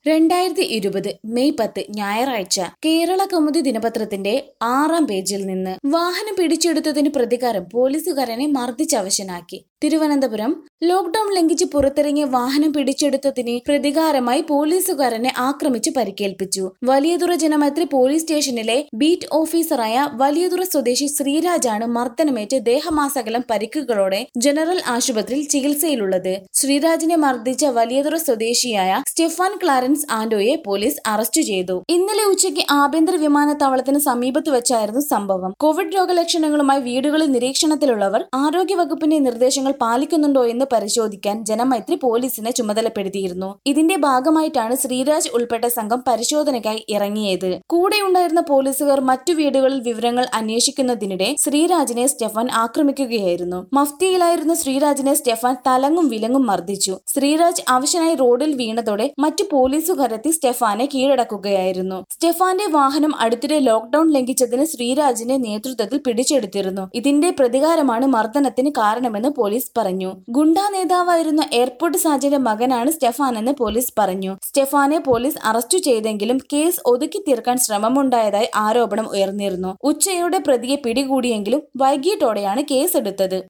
രണ്ടായിരത്തി ഇരുപത് മെയ് പത്ത് ഞായറാഴ്ച കേരള കൗമുദി ദിനപത്രത്തിന്റെ ആറാം പേജിൽ നിന്ന് വാഹനം പിടിച്ചെടുത്തതിന് പ്രതികാരം പോലീസുകാരനെ മർദ്ദിച്ചവശനാക്കി തിരുവനന്തപുരം ലോക്ഡൌൺ ലംഘിച്ച് പുറത്തിറങ്ങിയ വാഹനം പിടിച്ചെടുത്തതിന് പ്രതികാരമായി പോലീസുകാരനെ ആക്രമിച്ച് പരിക്കേൽപ്പിച്ചു വലിയതുറ ജനമൈത്രി പോലീസ് സ്റ്റേഷനിലെ ബീറ്റ് ഓഫീസറായ വലിയതുറ സ്വദേശി ശ്രീരാജാണ് മർദ്ദനമേറ്റ് ദേഹമാസകലം പരിക്കുകളോടെ ജനറൽ ആശുപത്രിയിൽ ചികിത്സയിലുള്ളത് ശ്രീരാജിനെ മർദ്ദിച്ച വലിയതുറ സ്വദേശിയായ സ്റ്റെഫാൻ ക്ലാരൻസ് ആൻഡോയെ പോലീസ് അറസ്റ്റ് ചെയ്തു ഇന്നലെ ഉച്ചയ്ക്ക് ആഭ്യന്തര വിമാനത്താവളത്തിന് സമീപത്ത് വെച്ചായിരുന്നു സംഭവം കോവിഡ് രോഗലക്ഷണങ്ങളുമായി വീടുകളിൽ നിരീക്ഷണത്തിലുള്ളവർ ആരോഗ്യവകുപ്പിന്റെ നിർദ്ദേശങ്ങൾ പാലിക്കുന്നുണ്ടോ എന്ന് പരിശോധിക്കാൻ ജനമൈത്രി പോലീസിനെ ചുമതലപ്പെടുത്തിയിരുന്നു ഇതിന്റെ ഭാഗമായിട്ടാണ് ശ്രീരാജ് ഉൾപ്പെട്ട സംഘം പരിശോധനയ്ക്കായി ഇറങ്ങിയത് കൂടെയുണ്ടായിരുന്ന പോലീസുകാർ മറ്റു വീടുകളിൽ വിവരങ്ങൾ അന്വേഷിക്കുന്നതിനിടെ ശ്രീരാജിനെ സ്റ്റെഫാൻ ആക്രമിക്കുകയായിരുന്നു മഫ്തിയിലായിരുന്ന ശ്രീരാജിനെ സ്റ്റെഫാൻ തലങ്ങും വിലങ്ങും മർദ്ദിച്ചു ശ്രീരാജ് അവശനായി റോഡിൽ വീണതോടെ മറ്റു പോലീസുകാരെത്തി സ്റ്റെഫാനെ കീഴടക്കുകയായിരുന്നു സ്റ്റെഫാന്റെ വാഹനം അടുത്തിടെ ലോക്ഡൌൺ ലംഘിച്ചതിന് ശ്രീരാജിന്റെ നേതൃത്വത്തിൽ പിടിച്ചെടുത്തിരുന്നു ഇതിന്റെ പ്രതികാരമാണ് മർദ്ദനത്തിന് കാരണമെന്ന് പോലീസ് പറഞ്ഞു ഗുണ്ടാ നേതാവായിരുന്ന എയർപോർട്ട് സാജിന്റെ മകനാണ് സ്റ്റെഫാൻ എന്ന് പോലീസ് പറഞ്ഞു സ്റ്റെഫാനെ പോലീസ് അറസ്റ്റ് ചെയ്തെങ്കിലും കേസ് ഒതുക്കി തീർക്കാൻ ശ്രമമുണ്ടായതായി ആരോപണം ഉയർന്നിരുന്നു ഉച്ചയോടെ പ്രതിയെ പിടികൂടിയെങ്കിലും വൈകിട്ടോടെയാണ് കേസെടുത്തത്